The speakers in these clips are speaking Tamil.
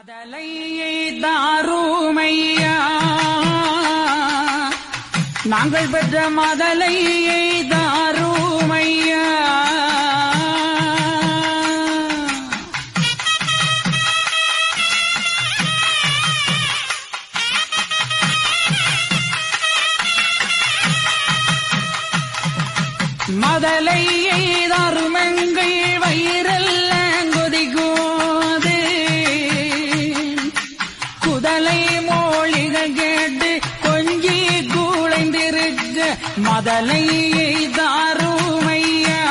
மதலையை தாருமையா நாங்கள் பெற்ற மதலையை தாருமையா மதலையை தாருமெங்கள் வயிறல்ல கொதிகோது குதலை மொழிகள் கேட்டு கொஞ்சி கூளைந்திருக்க மதலையை தாருமையா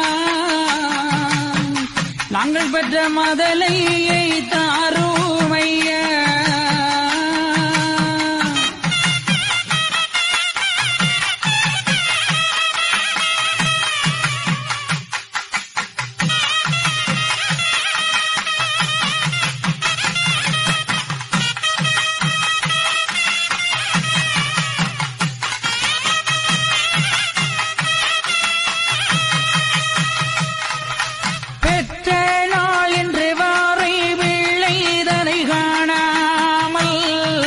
நாங்கள் பெற்ற மதலையை தாருமையா பெற்ற நாள் என்று வாரை பிள்ளைதனை காணாமல்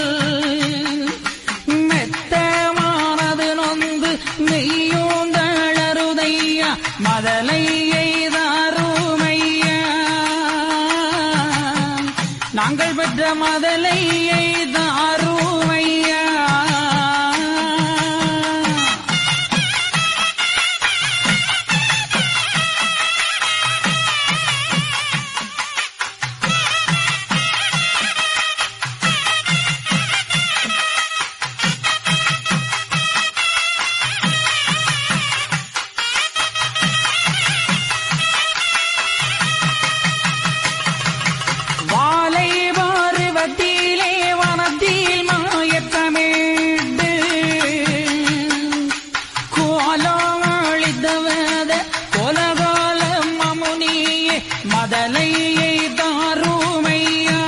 மெத்தமானது நொந்து நெய்யோந்தளருதையா மதலையை தாருமையா நாங்கள் பெற்ற மதலையை தாருமையா வாலை பருவத்திலே வனத்தில் மாயத்தமிழ்ந்து கோலம் அளித்தவத கோலகோலம் மமுனியே மதலையை தாருமையா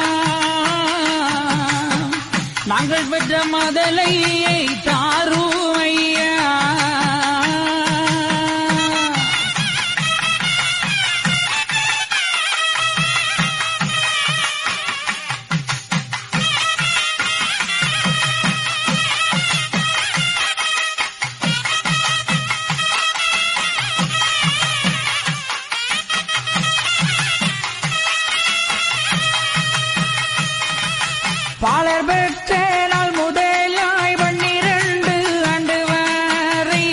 நாங்கள் பெற்ற மதலையை தாருமையா பாலர் பெற்ற நாள் முதலாய் பன்னிரண்டு ஆண்டு வரை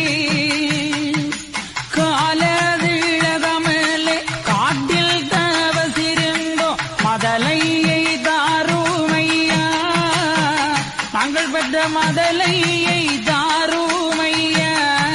காலதிழகமலே காட்டில் தவசிருந்தோ மதலையை தாருமையா நாங்கள் பெற்ற மதலையை தாருமையா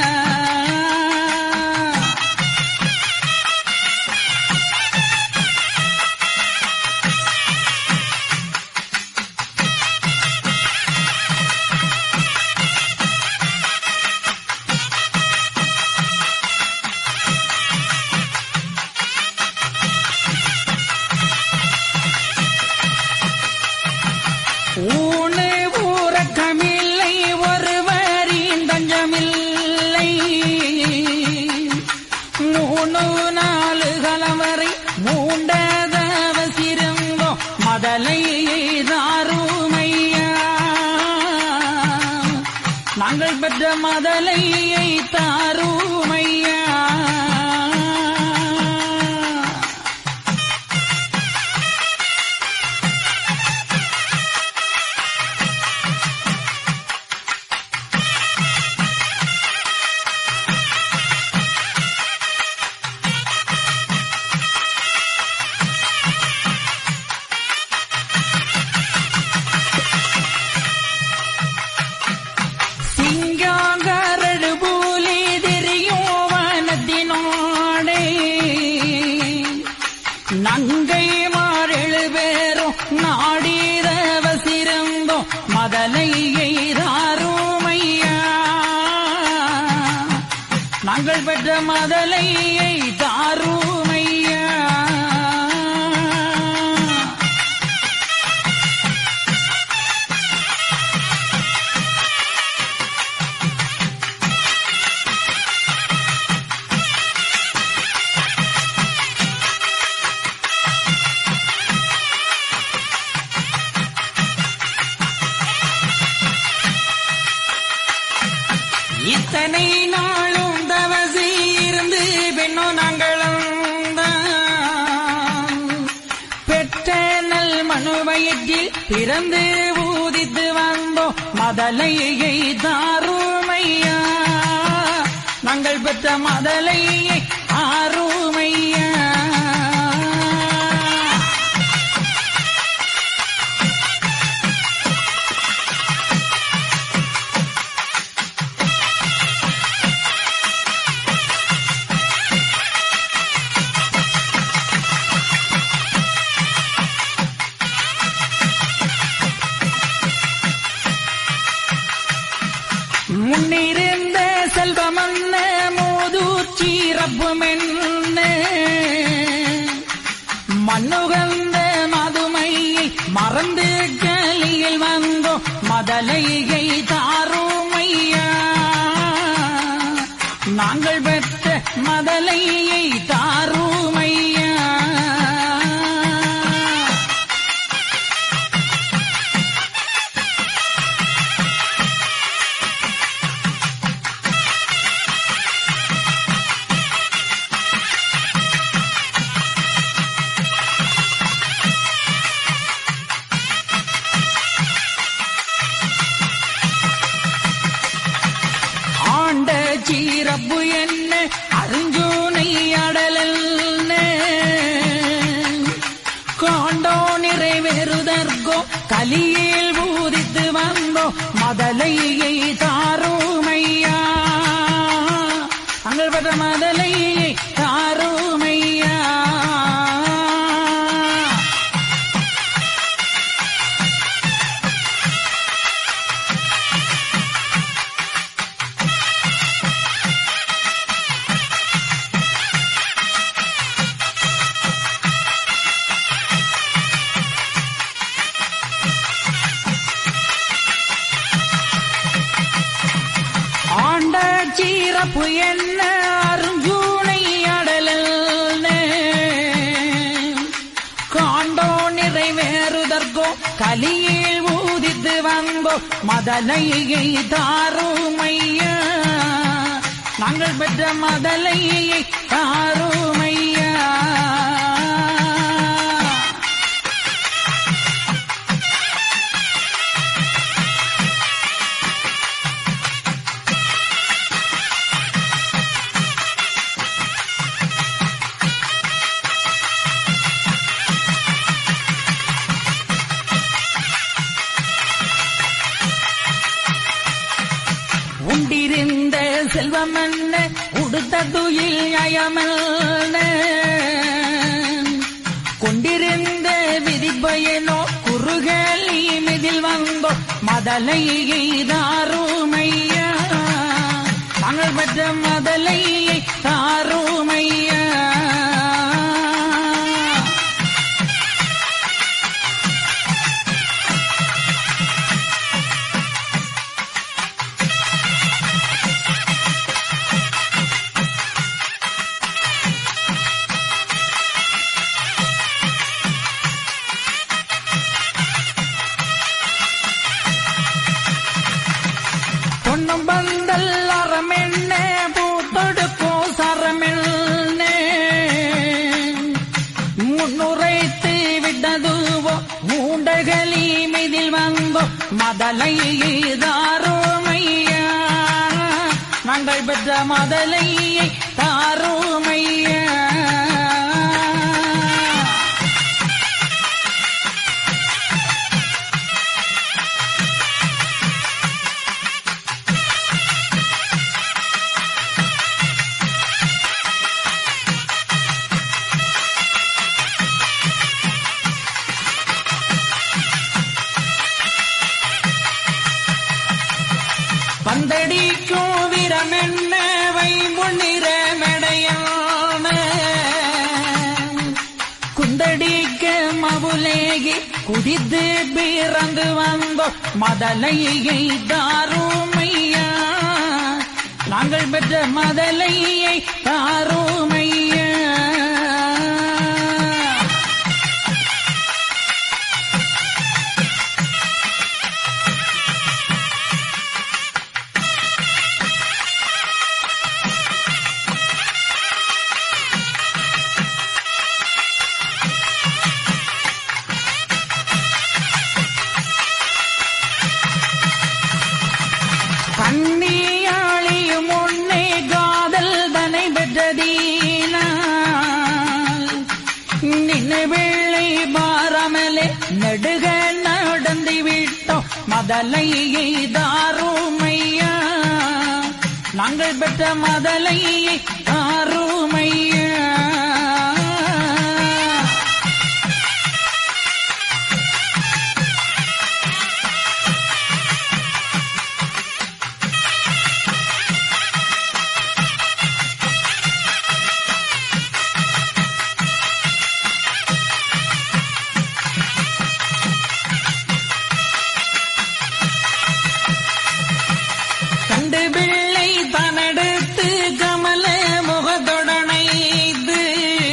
ஊனு ஊரக்கமில்லை ஒருவரின் தஞ்சமில்லை மூணு நாலு கலவரை மூண்டதவசிருந்தோ மதலையை தாருமையா நாங்கள் பெற்ற மதலையை தாருமையா சிங்காங்கரடு பூலி திரியும் வனத்தினோடே நங்கை மாறெழு பேரும் நாடிதவ சிறந்தோ மதலையை தாருமையா நாங்கள் பெற்ற மதலையை தாருமையா இத்தனை நாளும் தவசி இருந்து பெண்ணோ நாங்களும் பெற்ற நல் மனுவயத்தில் பிறந்து ஊதித்து வந்தோம் மதலையை தாருமையா நாங்கள் பெற்ற மதலையை ஆறுமையா முன்னிருந்த செல்வமன்ன மோதூச்சி ரப்புமென்ன மண்ணுகந்த மதுமையை மறந்து கலியில் வந்தோ மதலையை தாருமையா நாங்கள் பெற்ற மதலையை தாருமையா ஆண்ட சீரப்பு என்ன அருஞ்சூனை அடலல்ன காண்டோ நிறைவேறுதற்கோ கலியில் பூதித்து வந்தோ மதலையை தாருமையா அங்கள் பெற்ற மதலையை தாருமையா ஆண்ட சீரப்பு என்ன அருஞ்சூனை அடலல் காண்டோ நிறைவேறுதற்கோ கலியில் ஊதித்து வந்தோ மதலையை தாருமையா நாங்கள் பெற்ற மதலையை தாருமையா உண்டிருந்த செல்வமன்ன உடுத்த துயில் அயமல்ன கொண்டிருந்த விதிப்பயனோ குறுகலி மிதில் வந்தோ மதலையை தாருமையா நாங்கள் பெற்ற மதலையை தாருமையா பொன்னும் பந்தல் அறமென்ன பூத்தொடுக்கோ சரமென்ன முன்னுரைத்து விட்டதுவோ மூண்டகளி மிதில் வந்தோ மதலையை தாருமையா நாங்கள் பெற்ற மதலையை தாருமையா பந்தடிக்கும் வீரமென்ன வைம்பொன்னிற மெடையான குந்தடிக்க மவுலேகி குதித்து பிறந்து வந்தோ மதலையை தாருமையா நாங்கள் பெற்ற மதலையை தாருமையா நெடுக நடந்து விட்டோம் மதலையை தாருமையா நாங்கள் பெற்ற மதலையை தாருமையா கண்டு பிள்ளை தனெடுத்து கமல முகத்தொடனைது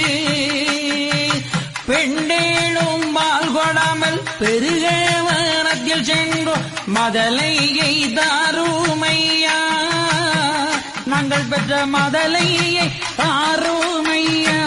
பெண்டேளும் பால் கொடாமல் பெருக வனத்தில் சென்றோம் மதலையை தாருமையா நாங்கள் பெற்ற மதலையை தாருமையா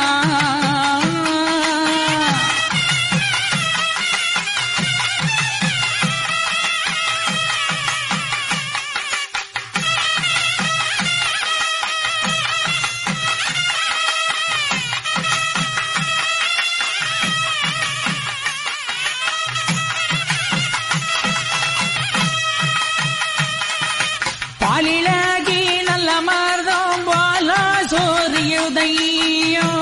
பாலிலாகி நல்ல மார்தம் போல சோரியுதையோ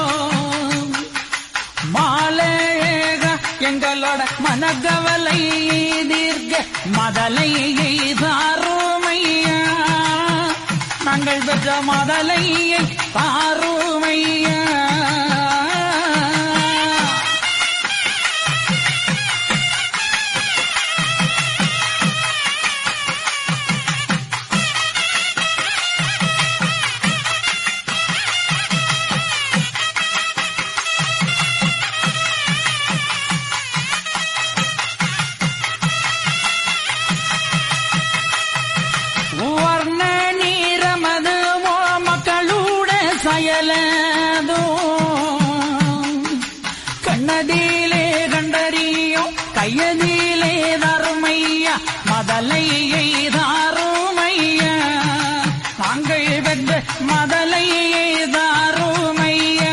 மாலழக எங்களோட மனக்கவலை தீர்க்க மதலையை தாருமையா நாங்கள் பெற்ற மதலையை தாருமையா வர்ண நீரமது மக்களூட செயலதோ கண்ணதிலே கண்டறியும் கையதிலே தருமையா மதலையை தாருமையா நாங்கள் வென்ற மதலையை தாருமையா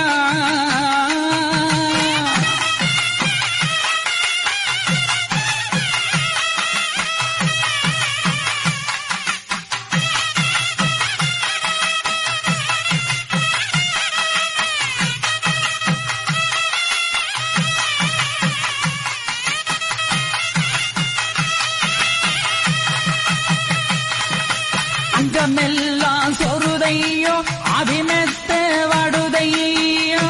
அங்கமெல்லாம் சொருதையோ அபிமெத்த வடுதையோ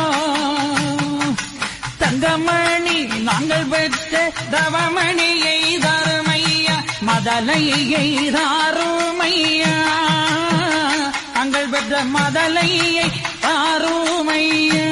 தங்கமணி நாங்கள் பெற்ற தவமணியை தருமையா மதலையை தாருமையா நாங்கள் பெற்ற மதலையை தாருமையா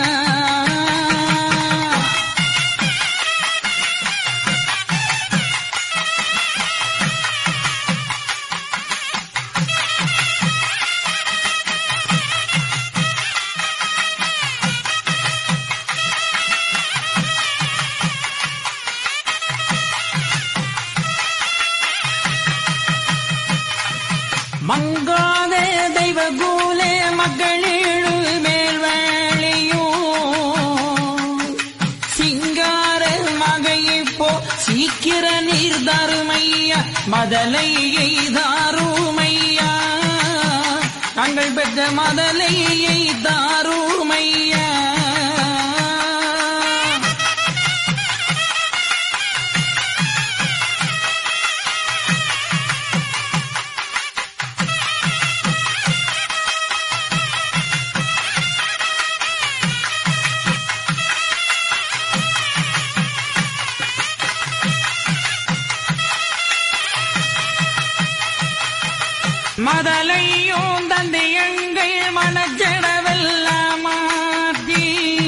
மங்காத தெய்வ கூலே மக்களேழு மேல்வேளியோ சிங்கார மகையிப்போ சீக்கிர நீர் தாருமையா மதலையை தாருமையா நாங்கள் பெற்ற மதலையை தாருமையா மதலையும் தந்தையங்கள் மனச்சடவெல்லாம் மாற்றி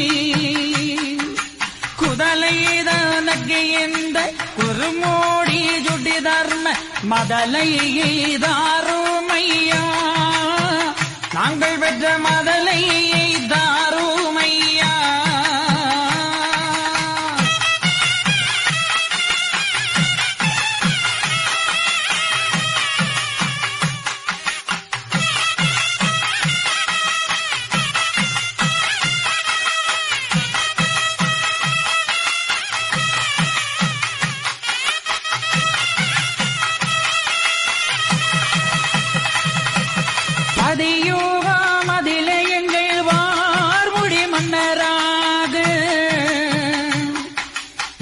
குதலை தனக்கு எந்த குறுமோடி சுட்டி தர்ம மதலையை தாருமையா நாங்கள் பெற்ற மதலையை தாருமையா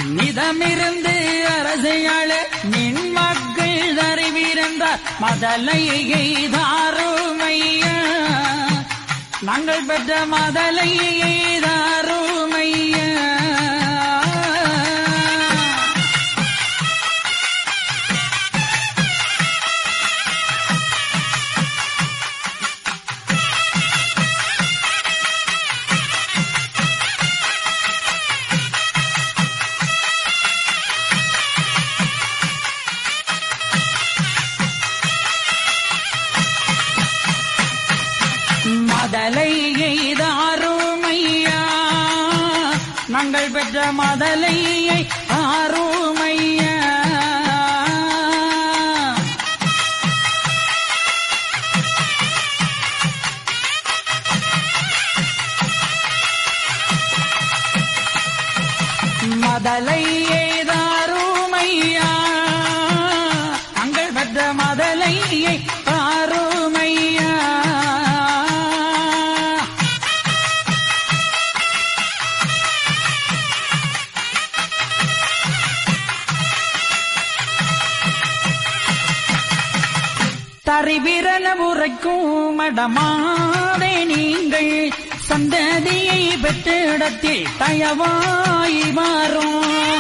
நிதமிருந்து அரசையாள நின் மக்கள் தருவிருந்த மதலையை தாருமையா நாங்கள் பெற்ற மதலையை தாருமையா மதலையை தாருமையா நாங்கள் பெற்ற மதலையை தாருமையா மதலையை தாருமையா நாங்கள் பெற்ற மதலையை தாருமையா தரிவிரல உரைக்கும் மடமாதே நீங்கள் சந்ததியை பெற்ற இடத்தில் தயவாய் மாறும்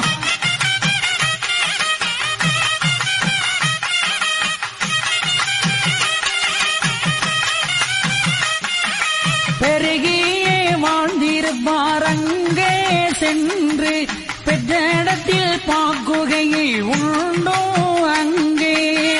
பெருகியே வாழ்ந்திருப்பார் அங்கே சென்று பெற்ற இடத்தில் பாக்குகையில் உண்டோ அங்கே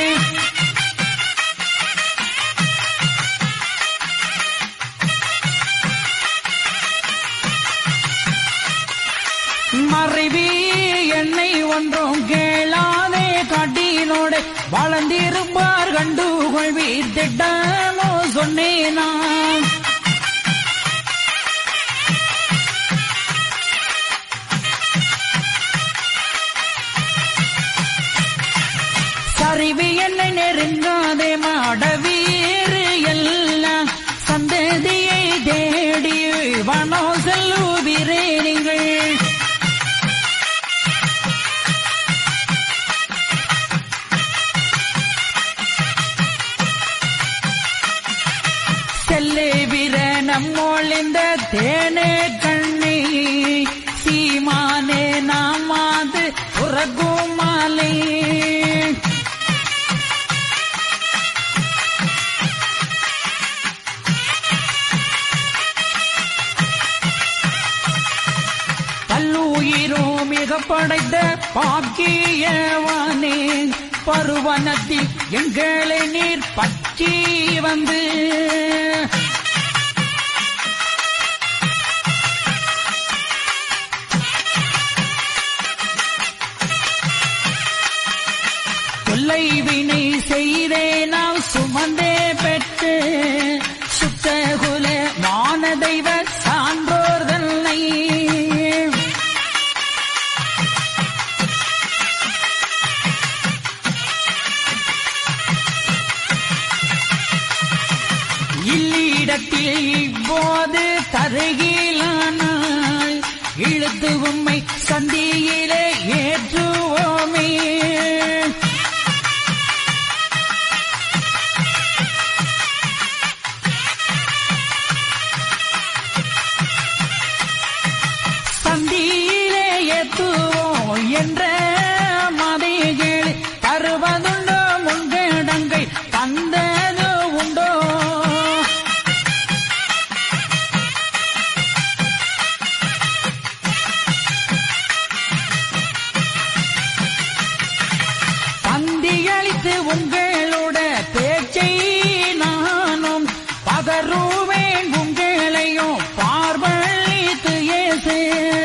மறைவி என்னை ஒன்றும் கேளாதே காட்டினோடு வளர்ந்திருப்பார் கண்டு கொள்வீர் திட்டமோ சொன்னேனா சரிவு என்னை நெருங்காதே மாடவீர் எல்லாம் சந்ததியை தேடி வனோ செல்லுவீரே நீங்கள் செல்லே வீர நம்மோளிந்த தேனே கண்ணி சீமானே நாமாது உறகுமாலே பல்லுயிரோ மிக படைத்த பாக்கியவானே பருவனத்தில் எங்களை நீர் பற்றி வந்து தொல்லை வினை செய்தே நாம் சுமந்தே பெற்று சுத்தகுல மான தெய்வ சான்றோர் தன்னை இல்லிடத்தில் இப்போது தருகிலானால் இழுத்து உம்மை சந்தியிலே ஏற்றுவோமே சந்தியிலே ஏத்துவோம் என்ற மதைகள் தருவதுண்டோ முன்கடங்கை தந்தது உண்டோ பந்தியளித்து உங்களோட பேச்சை நானும் பகருவேன் உங்களையும் பார்வழித்து ஏசு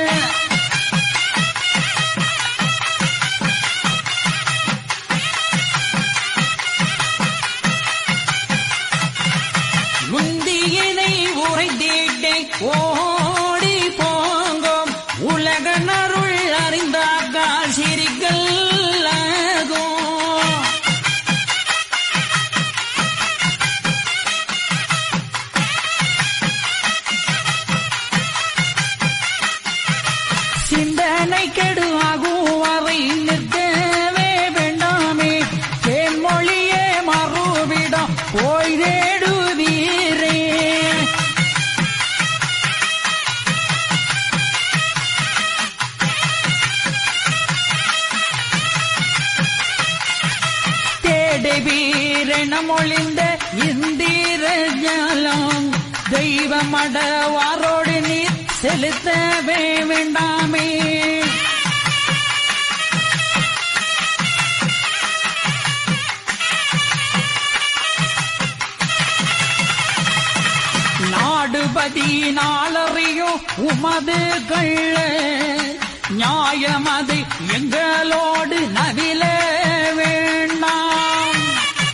முந்தியினை உரைத்திட்டே ஓடி போங்கோம் உலக நருள் அறிந்தாக்கால் சிரிக்கல்லாகும் எண்ணமொழிந்த இந்திர ஜாலம் தெய்வமடவாரோடு நீர் செலுத்தவே வேண்டாமே நாடுபதி நாளறியும் உமது கள்ள நியாயமது எங்களோடு நவில வேண்டாம்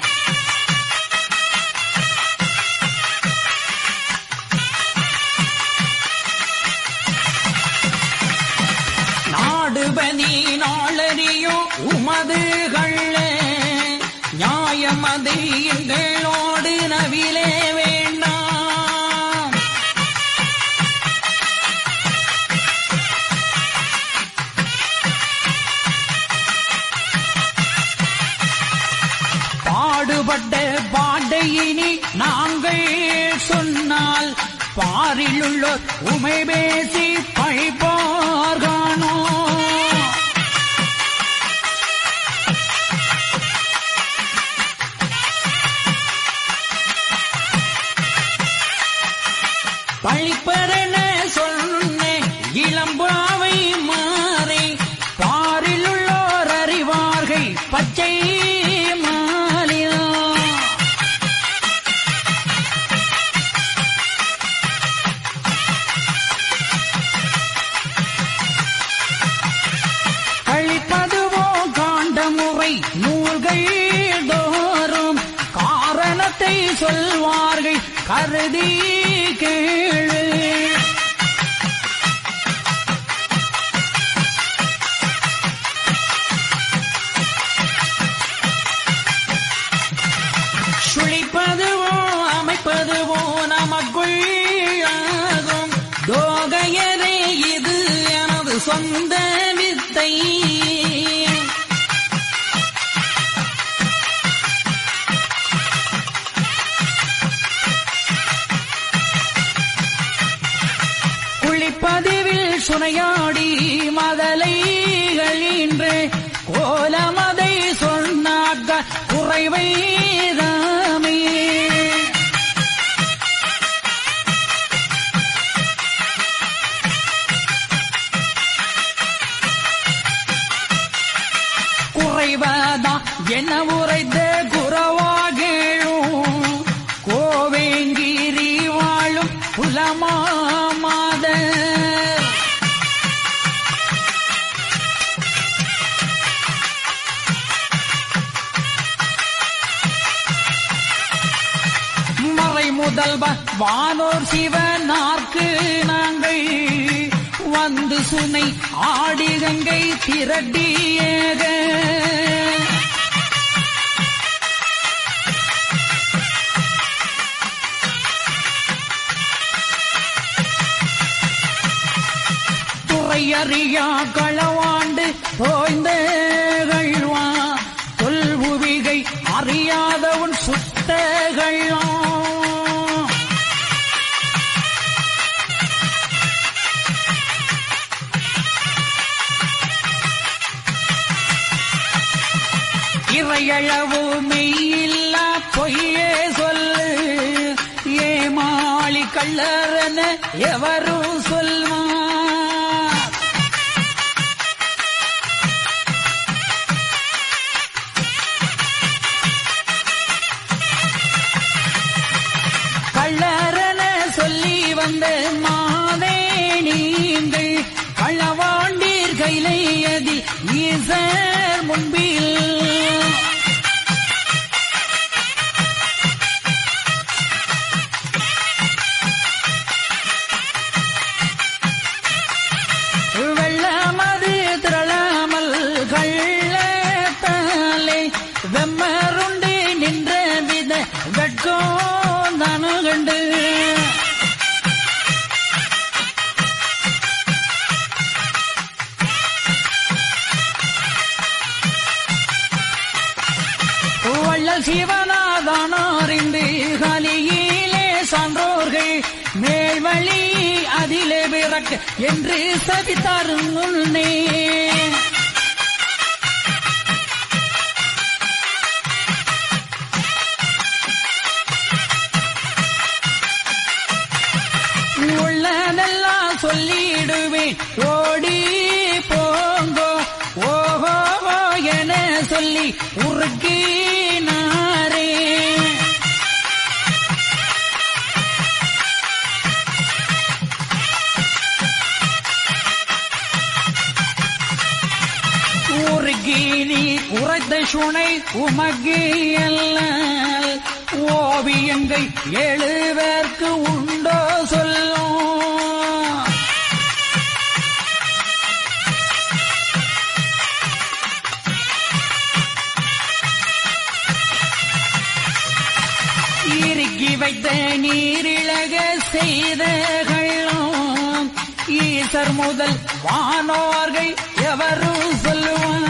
நாடுபதி நாளறியும் உமது கள்ள நியாயமது எங்களோடு நவிலே வேண்டாம் பாடுபட்ட பாட்டையினி நாங்கள் சொன்னால் பாரிலுள்ளோர் உமை பேசி பழிப்பார்கானோ பழிப்பரென சொன்னேன் இளம்பாவை மாறி பாரிலுள்ளோர் அறிவார்கள் பச்சை மாலிலோ அழிப்பதுவோ காண்ட முறை நூல்கள் தோறும் காரணத்தை சொல்வார்கள் கருதி கேளு சுழிப்பதுவோ அமைப்பதுவோ நமக்குள் ஆகும் தோகையரே இது எனது சொந்த வித்தை குளிப்பதிவில் சுனையாடி மதலைகளின்று கோலமதை சொன்னாக்க குறைவைதாமே குறைவதா என்ன உரைத்த குறவாகேழும் கோவேங்கிரி வாழும் புலமாமாத மறை முதல்வ வானோர் சிவனார்க்கு நாங்கள் வந்து சுனை ஆடி கங்கை திரட்டியேக துறையறியா களவாண்டு தோய்ந்தகழ்வா தொல்புவிகை அறியாதவன் சுத்தகழ்வா இறையளவு மெய்யில்லா பொய்யே சொல்லு ஏமாளி கள்ளரன எவரும் சொல்வார் கள்ளரன சொல்லி வந்த மாதே நீங்கள் களவாண்டீர் கைலையதி ஈசர் முன்பில் வெள்ளமது திரளாமல் கள்ளத்தாலே வெம்மருண்டு நின்ற வித வெட்கோ நனு கண்டு வள்ளல் சிவநாதானாரிந்து கலியிலே சான்றோர்கள் மேல்வழி அதிலே பிறக்க என்று சதித்தாரும் முன்னே சொல்லி உருக்கினாரே ஊருக்கீனி உரைத்த சுனை உமக்கு அல்ல ஓவியங்கள் ஏழு பேருக்கு உண்டோ சொல்லும் இறுக்கி வைத்த நீரிழக செய்த கள்ளம் ஈசர் முதல் வானோர்கள் எவரும் சொல்லுவார்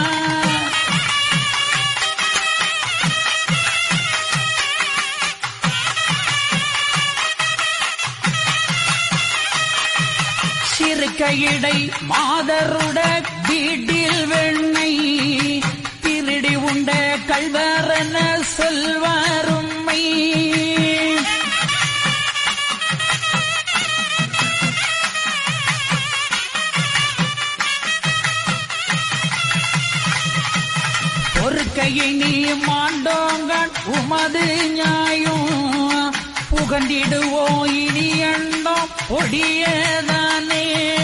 சிறுக்கையிடை மாதருட வீட்டில் வெண்ணை திருடி உண்ட கல்வரன சொல்வாரும்மை ஒரு கையை நீ மாண்டோங்கன் உமது நியாயம் புகண்டிடுவோ இனி எண்ணம் பொடியதானே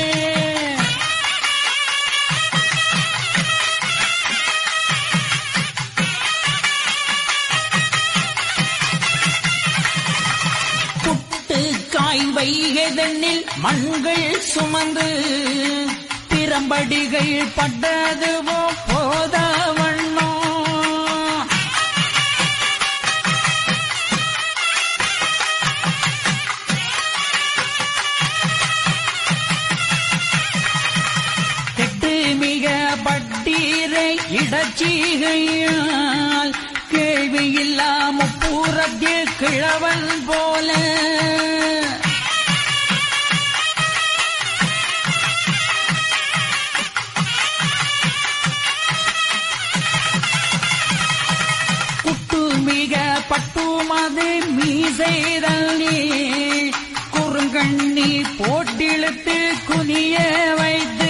புட்டு காய் வைகதனில் மண்கள் சுமந்து திறம்படிகள் பட்டதுவோ போத வண்ணம் கெட்டு மிக பட்டீரை இடச்சீகையால் கேள்வி இல்லாம பூரத்தில் கிழவன் போல குட்டு மிக பட்டுமது மீசைதல்லி குறுங்கண்ணி போட்டிழுத்து குனிய வைத்து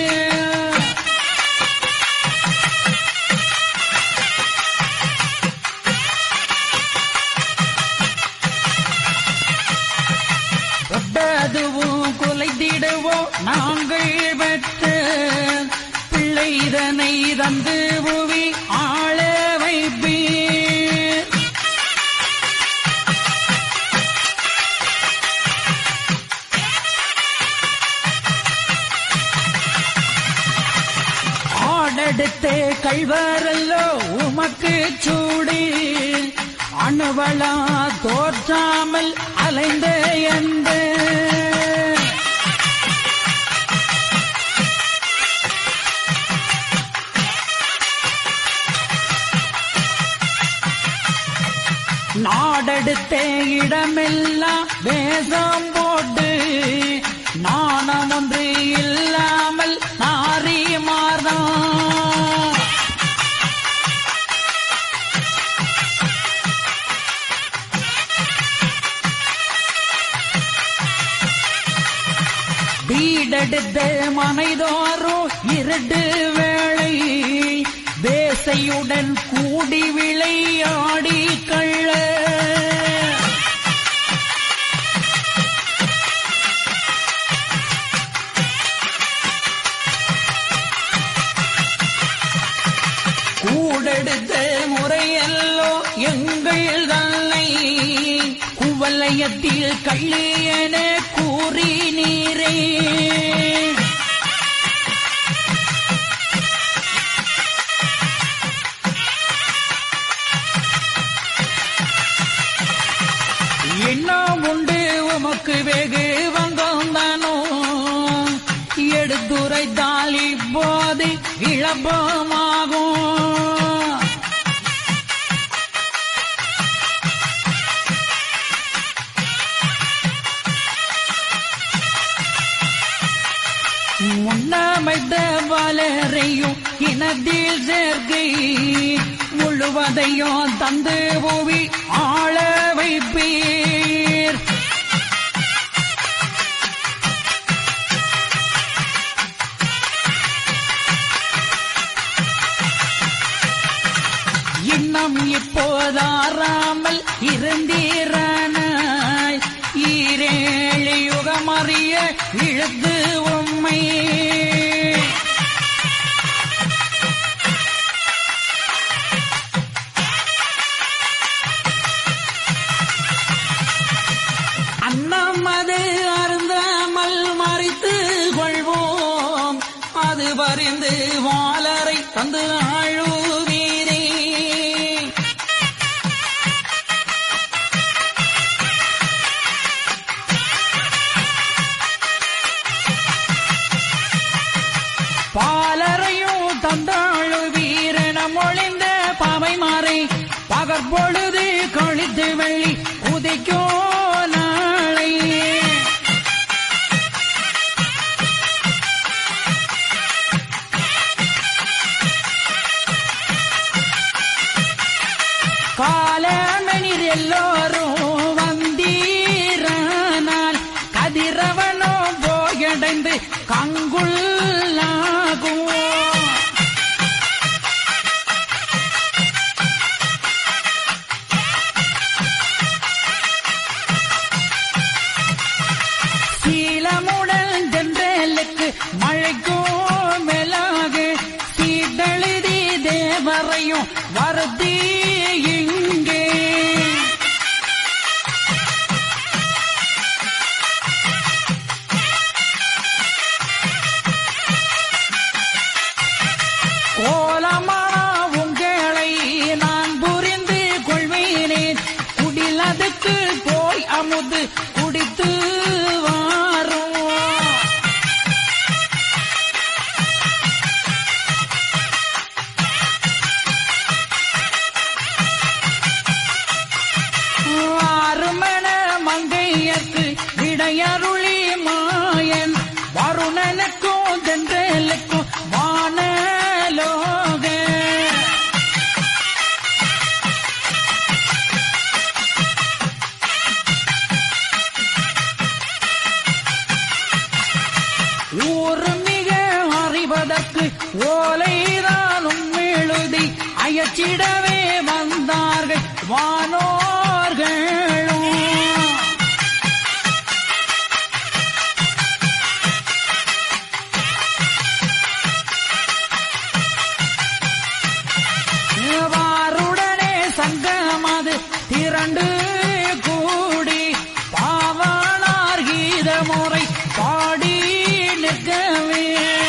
ஒட்டதுவும் குலைத்திடுவோம் நாங்கள் பெற்ற பிள்ளைதனை தந்து புவி ஆள வைப்பீர் ஆடெடுத்து கழ்வரல்லோ உமக்கு சூடி அணுவளா தோற்றாமல் அலைந்த எந்த நாடெடுத்த இடமெல்லாம் வேஷம் போட்டு நாணம் ஒன்று இல்லாமல் நாரி மாறும் வீடெடுத்த மனைதோறும் இருட்டு வேளை வேசையுடன் கூடி விளையாடி கள்ள கூடெடுத்த முறையல்லோ எங்கள் தன்னை குவலயத்தில் கள்ளி என கூறி நீரே என்ன உண்டு உமக்கு வெகு வந்தோம் தானோ எடுத்துரைத்தால் இப்போது இழப்பமாகும் முன்னமைத்த வளரையும் இனத்தில் சேர்க்கை முழுவதையும் தந்து புவி ஆள வைப்பீர் இப்போதாராமல் இருந்தீரானாய் ஈரேழு யுகமறிய இழுத்து உம்மை அன்னம் அது அருந்தாமல் மறித்து கொள்வோம் அது பறிந்து வாளரை தந்து ஆழுவீரே பாலரையும் தந்தாழு வீரன மொழிந்த பாவை மாறை பகற்பொழுது கழித்து வெள்ளி உதிக்கோ நாளை காலமணிர் எல்லோரும் வந்தீரானால் கதிரவனோ போயடைந்து கங்குள்ளாகும் சீலமுடன் தென்றலுக்கு மழைக்கோ மேலாக சீதழுதி தேவரையும் வருதி இங்கே கோலமான உங்களை நான் புரிந்து கொள்வேனேன் குடிலதுக்கு போய் அமுது குடித்து வாரும் ஆறுமண மங்கையர்க்கு விடையருளி மாயன் வருணனுக்கும் தென்றலுக்கும் வானலோக ஊரு மிக அறிவதற்கு ஓலைதானும் எழுதி அயச்சிடவே வந்தார்கள் வானோர்களும் வாருடனே சங்கமது திரண்டு கூடி பாவானார் கீத முறை பாடி நிற்கவே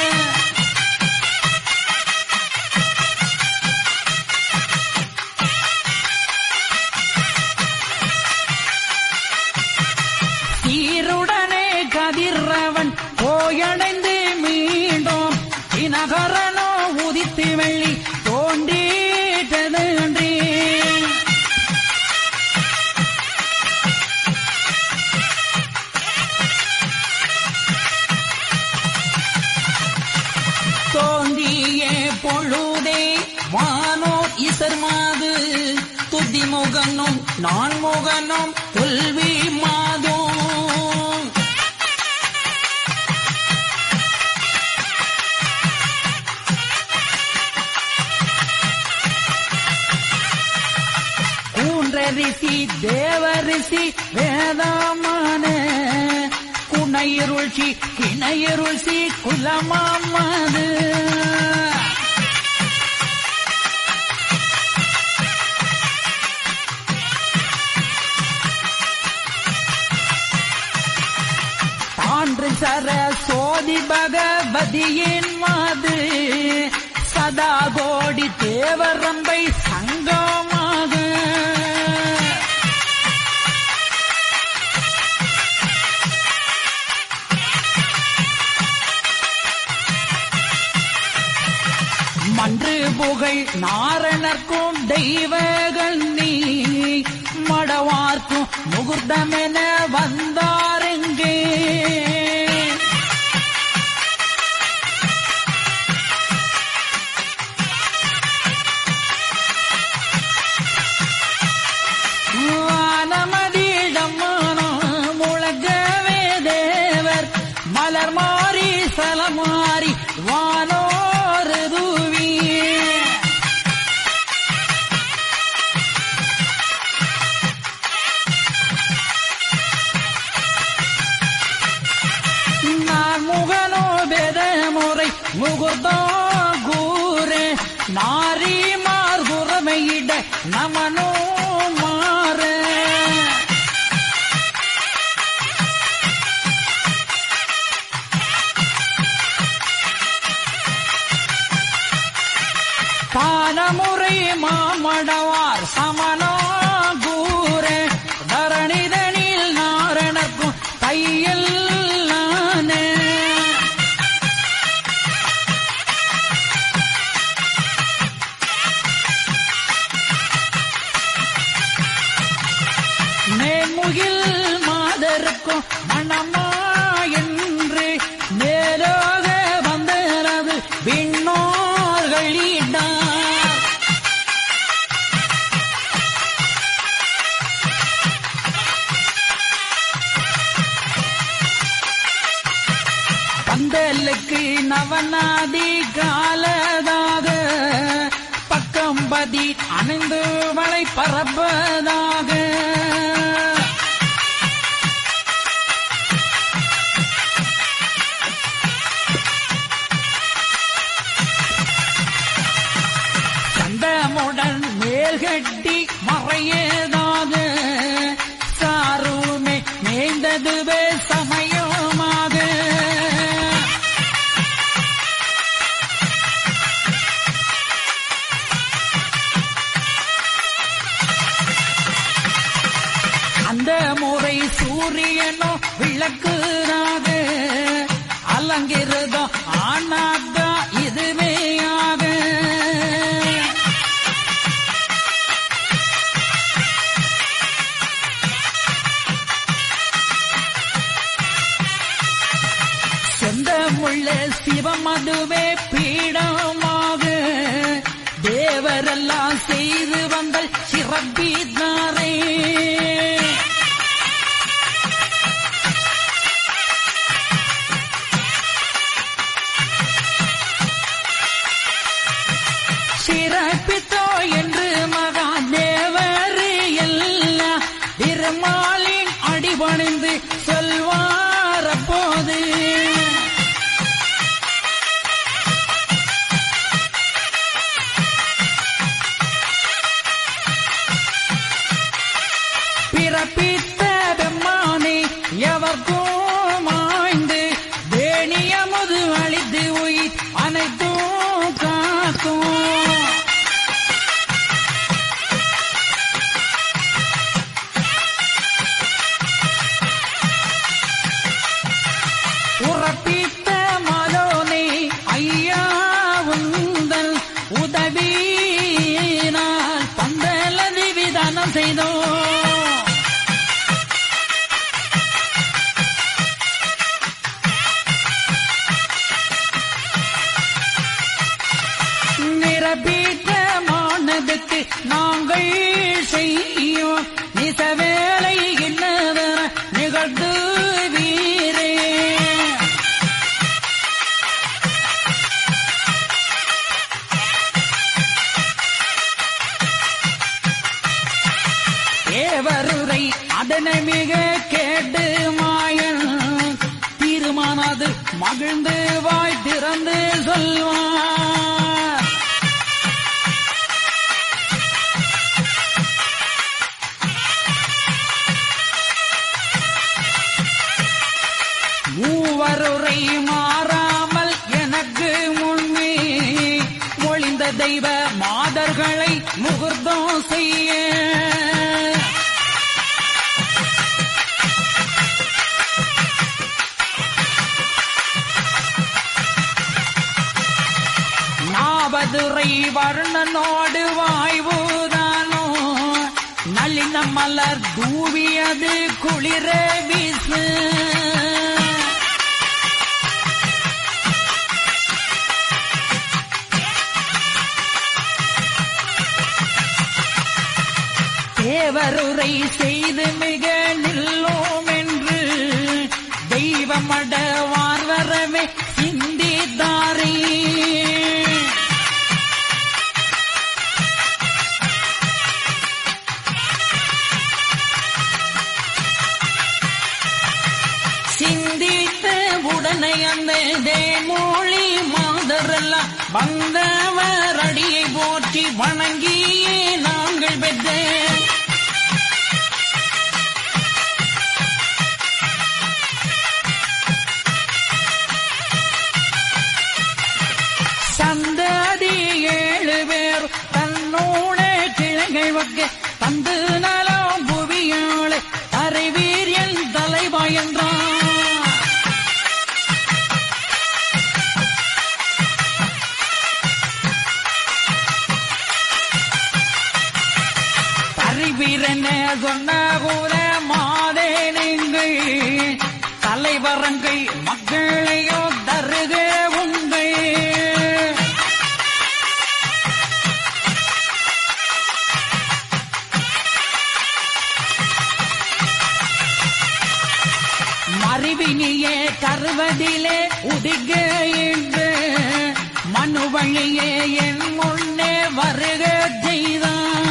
சீருடனே கதிரவன் போயடைந்து மீண்டும் தினகரனோ உதித்து வெள்ளி தோன்றிட்டது அன்றே தோன்றிய பொழுதே வானோர் இசர்மாது துதி முகனும் நான் முகனும் தொல்வி மாதோம் கூன்றரிசி தேவரிசி வேதாமான குணையிருள்சி கிணையிருள்சி குலமாமது தான்று சர சோதி பகவதியின் மாது சதா கோடி தேவரம்பை சங்கமாக மன்று புகழ் நாரணர்க்கும் தெய்வங்கள் நீ மடவார்க்கும் முகூர்த்தமென வந்தாரெங்கே வானமதிடமான முழங்கவே தேவர் மலர் மாறி சலமாறி வானோரு தூவி நாரிமார் குறமையிட நமனோ மாற பானமுறை மாமடவார் சமனோ கூற தரணிதனில் நாரணர்க்கும் தையல் நானே மேன்முகில் மாதருக்கும் மணமா என்று மேலோக வந்தனது விண்ணோர்களிடார் பந்தலுக்கு நவநாதி காலதாக பக்கம்பதி அணிந்து மலை பரப்பதாக சந்தமுடன் மேல்கட்டி மறையதாக சாருமே மேய்ந்ததுவே சமயமாக அந்த முறை சூரியனோ விளக்குறாக அலங்கிருதோ ஆனாக்கா இதுவேயாக சொந்தமுள்ள சிவமதுவே பீடமாக தேவரெல்லாம் செய்து வந்தல் சிறப்பித்தாரே சிறப்பித்தோ என்று மகாதேவர் எல்லாம் திருமாலின் அடிபணிந்து சொல்வார் அப்போது பிறப்பித்த பெம்மானே எவர்க்கும் மாய்ந்து வேணியமுது அழித்து உயிர் அனைத்தும் காக்கும் உறப்பித்த மலோனே ஐயா உந்தல் உதவினால் பந்தலதி விதானம் செய்தோம் நிரபீட்டமானதுக்கு நாங்கள் செய்யும் நிச வேலை என்னவென நிகழ்ந்து வீரே ஏவருரை அதனை மிக கேட்டு மாயன் தீர்மானது மகிழ்ந்து வாய் திறந்து சொல்வார் மூவருரை மாறாமல் எனக்கு முன்னே மொழிந்த தெய்வ மாதர்களை முகூர்த்தம் செய்ய நாவதுரை வர்ணனோடு வாய்வுதானோ நளின மலர் தூவியது குளிர வீசு தேவருரை செய்து மிக நில்லோம் என்று தெய்வமட வார்வரவே சிந்தித்தாரே சிந்தித்த உடனே அந்த தேமொழி மாதரெல்லாம் வந்தவர் அடியை தருவீரன சொன்ன கூட மாதே நீங்கள் தலைவரங்கள் மக்களையோ தருக உங்கள் மறுவினியே தருவதிலே உதிக என்று மனு வழியே என் முன்னே வருக செய்தான்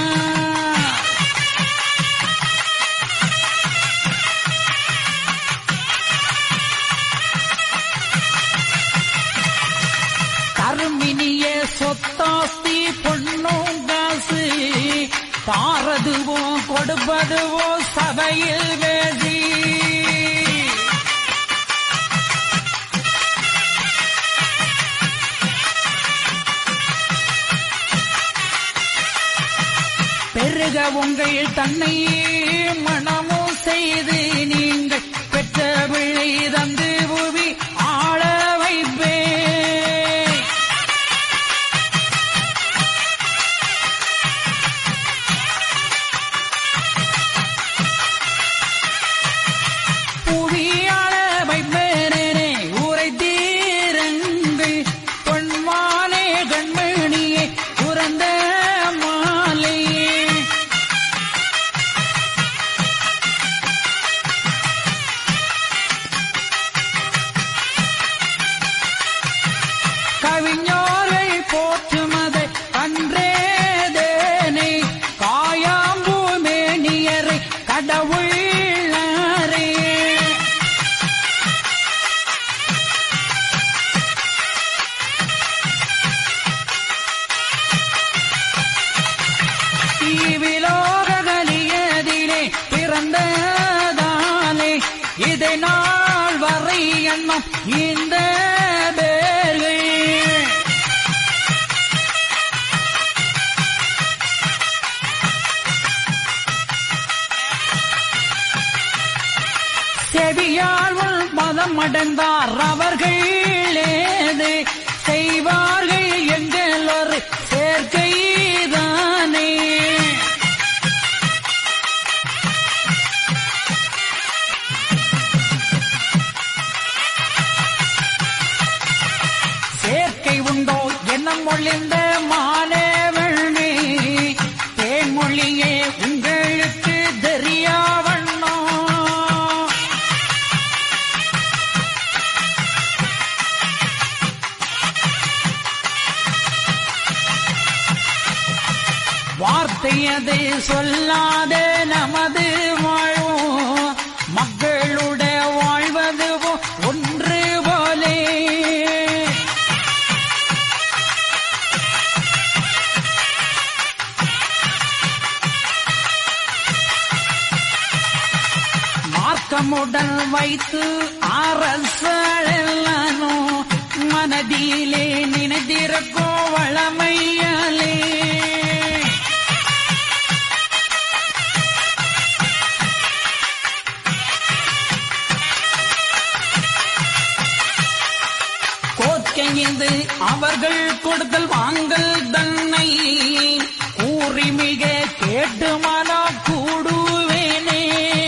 கருமினிய சொத்தாஸ்தி பொண்ணும் காசு தாரதுவோ கொடுப்பதுவோ சபையில் வேதி பெருக உங்கள் தன்னை மனமும் செய்து நீங்கள் பெற்ற விழை தந்து புவி ஆள வைப்பே புவியாள வைப்பேனே ஊரை தீரங்கள் பொன்மானே கண்மணியே உறந்த மாலையே கவிஞர்கள் போற்றுமதை அன்றேதேனை காயாம்பூ மேனியரை கடவுளாரே ஈவிலோகலியதிலே பிறந்ததாலே இதை நாள் வரை எண்ணம் இந்த பேர்கள் செவியால் உள் மதம் அடைந்தார் அவர்கள் ஏது செய்வார்கள் எங்கள் ஒரு சேர்க்கைதானே சேர்க்கை உண்டோ எண்ணம் ஒளிந்த மாலேவண்ணே தேன்மொழியே உங்களுக்கு தெரியாவண்ணோ வார்த்தை அது சொல்லாத நமது வாழ்வோ மக்களுடைய வாழ்வது ஒன்று போலே மார்க்கமுடன் வைத்து அரசெல்லானோ மனதிலே நினைத்திருக்கோ வளமையாலே கோற்கையது அவர்கள் கொடுத்தல் வாங்கல் தன்னை கூறி மிக கேட்டு மனோ கூடுவேனே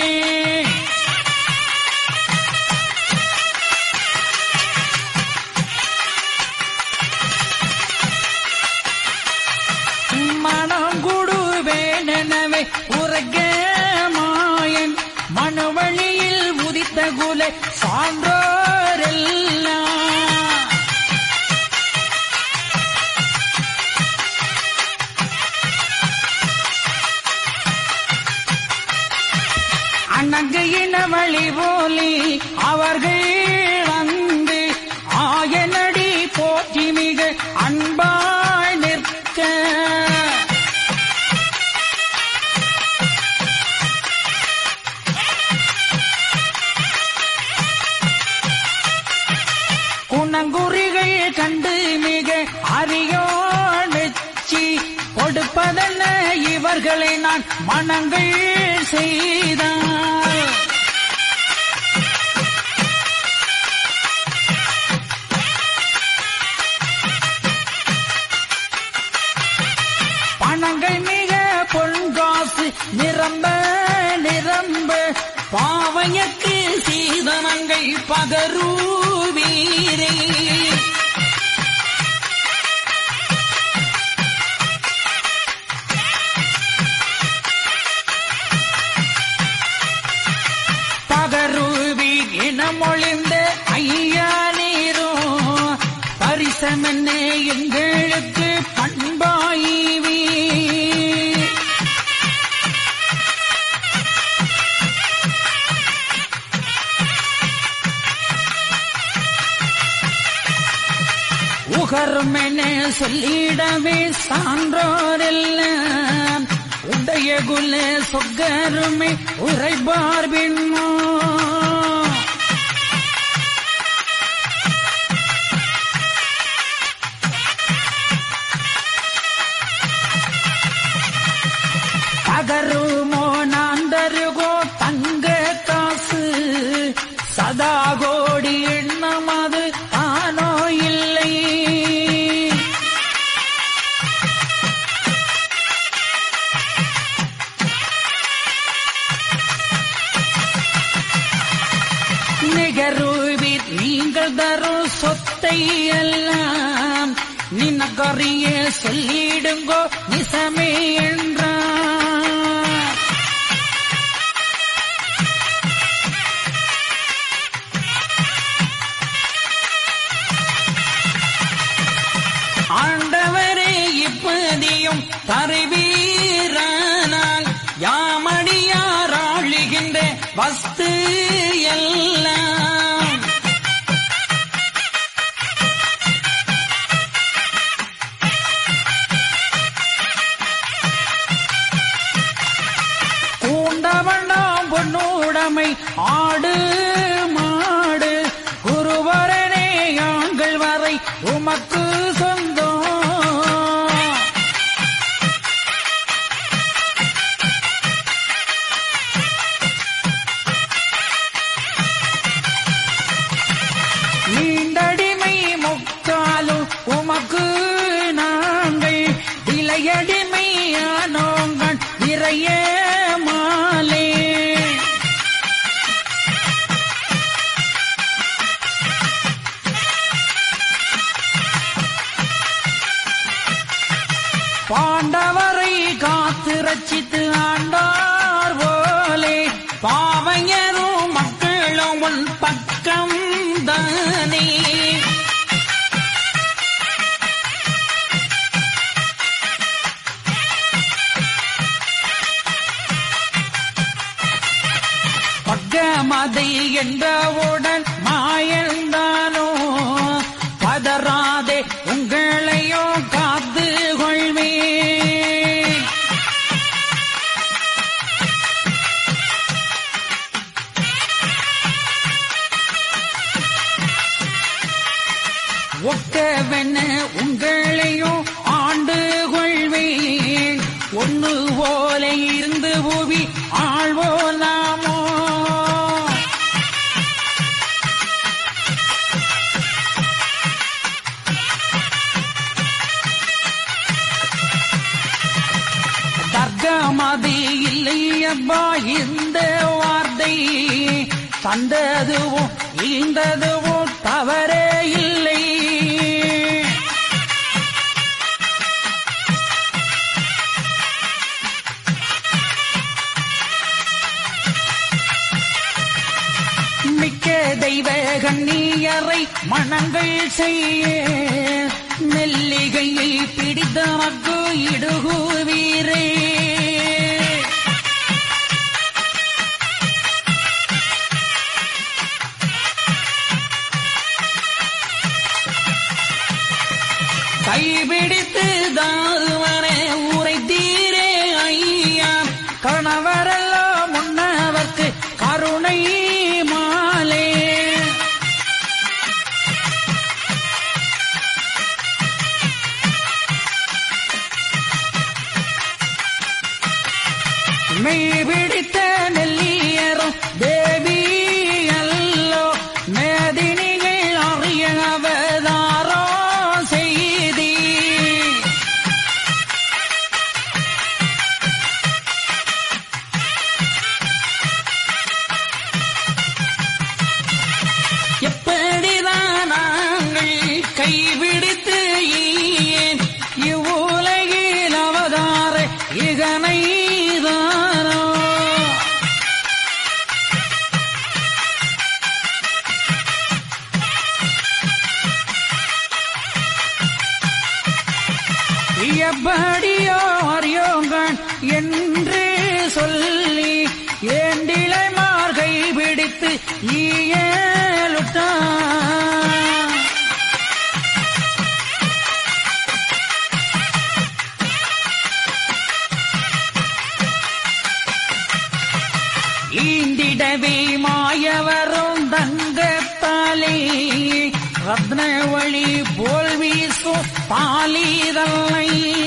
மனம் கூடுவேனவே உறக்க மாயன் மனவழியில் உதித்த குல சான்றோரெல்லாம் அணங்கையின வழி போலி அவர்கள் வந்து ஆயனடி போற்றி மிக அன்பாய் நிற்க குணங்குறிகள் கண்டு மிக அறியோடுச்சி கொடுப்பதென்ன இவர்களை நான் மனங்கள் செய்தார் பணங்கள் மிக பொன்காசு நிற பகருவீரே பகருவீர் இனமொழிந்த ஐயா நீரோ பரிசமென்ன எங்களுக்கு பண்பாயிவீ உகர்மென சொல்லிடவே சான்றோரெல்லாம் உடைய குல சொக்கருமை உரைபார்பின்மோ பகருமோ நாந்தருகோ தங்க காசு சதா கோடி எண்ணம் அது ஆனோ இல்லை நிகருவீர் நீங்கள் தரும் சொத்தை எல்லாம் நினக்கறிய சொல்லிடுங்கோ நிசமே என்றார் ஆண்டவரே இப்பதியும் தருவீரானால் யாமடியார் ஆளுகின்ற வஸ்து எல்லாம் கூண்டவண்ணாம் பொன்னூடமை ஆடு மாடு குருவரனே யாங்கள் வரை உமக்கு சொந்தம் நீண்டடிமை முக்காலும் உமக்கு நாங்கள் இலையடிமையானோங்கள் நிறைய மாலே பாண்டவரை காத்து ரச்சித்து ஆண்டார் போலே பாவையரும் மக்களும் உன் பக்கம் தானே பக்கமதை என்றவுடன் மாயந்தானோ பதறாதே உங்களையோ காத்து கொள்வே ஒக்கவென உங்களையும் ஆண்டு கொள்வேன் ஒண்ணு போல இருந்து புவி ஆழ்வோலாமோ தர்க்கமதி இல்லை அப்பா இந்த வார்த்தை தந்ததுவோ ஈந்ததுவோ தவறே இல்லை மிக்க தெய்வ கண்ணியரை மனங்கள் செய்ய நெல்லிகையை பிடித்தமக்கு இடுகுவீரே கைபிடித்து தாருவனே உரைத்தீரே ஐயா கணவரெல்லாம் முன்னவர்க்கு கருணை மாலே மெய் பிடித்த நெல்லியரும் தேவி அல்லோ மேதினிகள் அறிய அவதாரோ செய்தி எப்படியோ அறியோங்கன் என்று சொல்லி ஏண்டிலைமார் கை பிடித்து ஈயலுட்டான் ஈந்திடவே மாயவரும் தங்கத்தாலே ரத்ன வழி போல் வீசும் பாலிதல்லை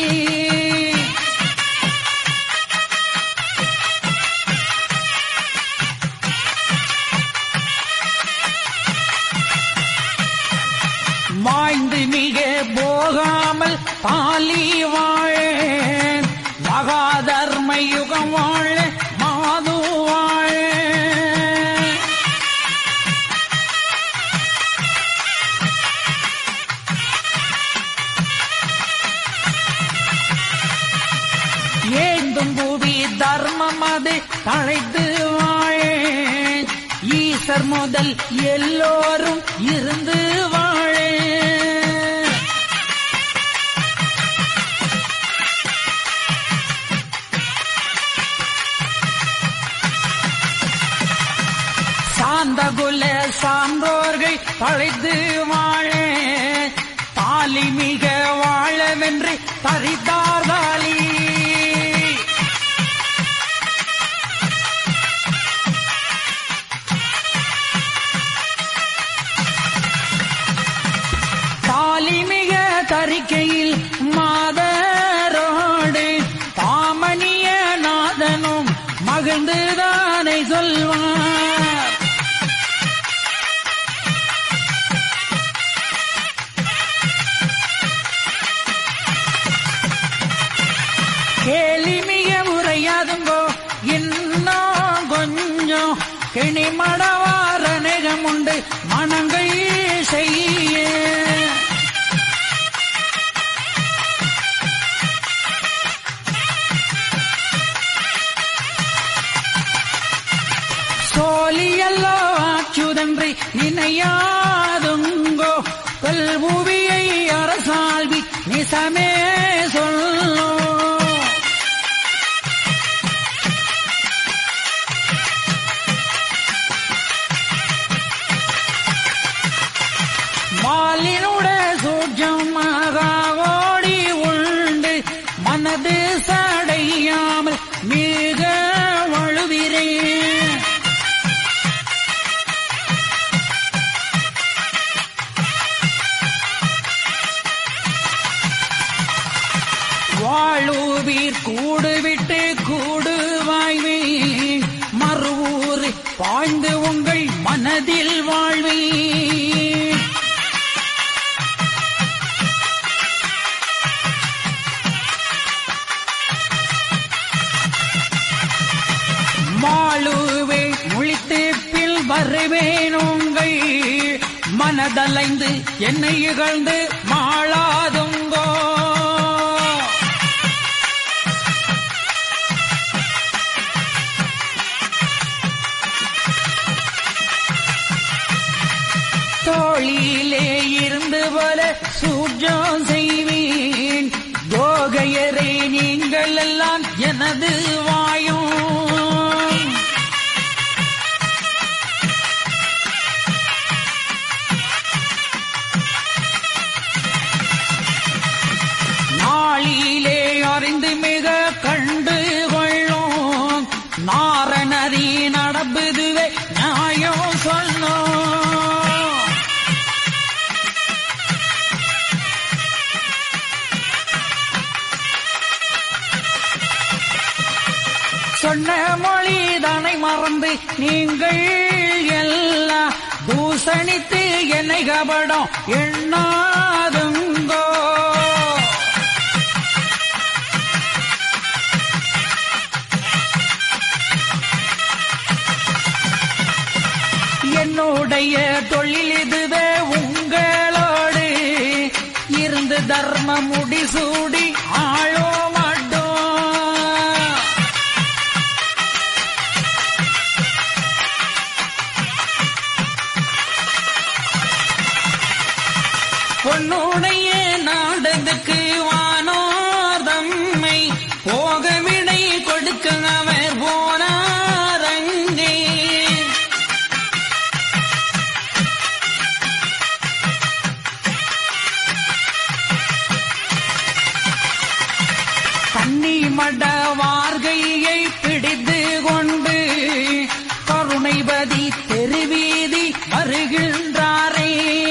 மாய்ந்து மிக போகாமல் பாலி வாழ மகாதர்ம யுகம் வாழ மாது வாழ ஏந்தும் புவி தர்மம் அது தழைத்து வாழ ஈசர் முதல் எல்லோரும் இருந்து வாழ சாந்தகுல சான்றோர்கள் தழைத்து வாழ தாலி மிக வாழவென்று தரித்தார்தாலி தாலி மிக தரிக்கையில் மாதரோடு தாமணிய நாதனும் மகிழ்ந்துதானை சொல்வார் கேலி மிக உரையாதுங்கோ இன்னும் கொஞ்சம் கிணிமடவார் அநேகம் உண்டு மனங்கள் செய்ய சோலியல்லோ ஆச்சுதன்றி நினையாதுங்கோ கல்புவியை அரசால்வி நிசமே சொல்லோ மாலினுட சூட்சமாக ஓடி உண்டு மனது சடையாமல் மிக வழுவிரேன் வாழூவீர் கூடு விட்டு கூடு வாய்வீன் மறுவூர் பாய்ந்து உங்கள் மனதில் வாழ்வீன் மாளுவே முழித்து பில் வருவேன் உங்கள் மனதலைந்து என்னை இகழ்ந்து மாளாதுங்கோ தோளிலே இருந்து போல சூஜம் செய்வேன் யோகையரே நீங்கள் எல்லாம் எனது வாயும் நாளிலே அறிந்து மிக கண்டு கொள்ளும் நாரணரி நடப்புதுவே நியாயம் சொன்னோம் சொன்ன மொழிதனை மறந்து நீங்கள் எல்லாம் தூசணித்து என்னை கபடம் எண்ணாதுங்கோ என்னுடைய தொழில் இதுவே உங்களோடு இருந்து தர்ம முடிசூடி ஆளோ மாட்டோம் பொன்னுடைய நாடதுக்கு வானோ கன்னி மட வார்கையை பிடித்து கொண்டு கருணைபதி தெருவீதி வருகின்றாரே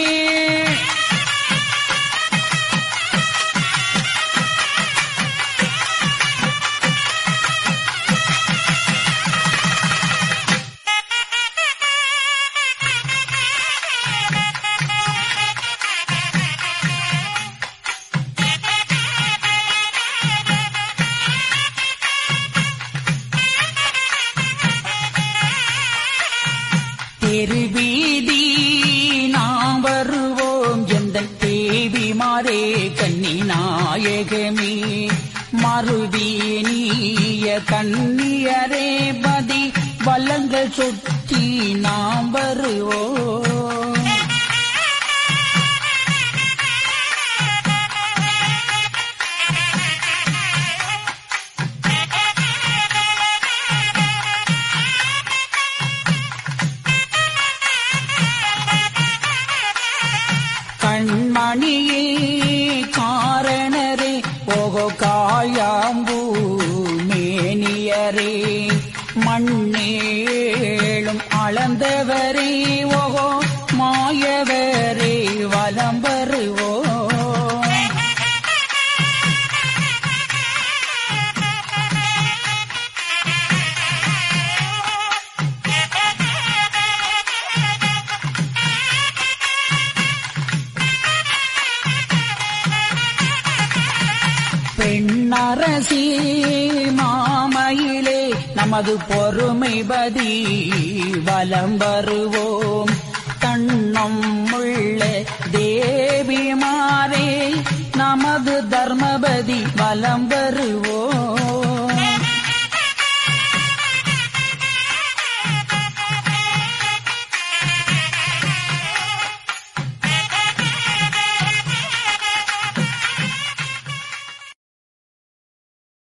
தெருவீதி நாம் வருவோம் எந்த தேவிமாரே கன்னி நாயகமே மறுதீனிய கண்ணியரே பதி வல்லங்கள் சுற்றி நாம் வருவோம் கண்மணியே காரணரே ஓகோ காயாம்பூ மேனியரே மண்ணேளும் அளந்தவரே ஓகோ மாயவரே வலம் வருவோ பெண்ணரசி மாமையிலே நமது பொறுமைபதி வலம் வருவோம் தன்னம் உள்ள தேவிமாரே நமது தர்மபதி வலம் வருவோம்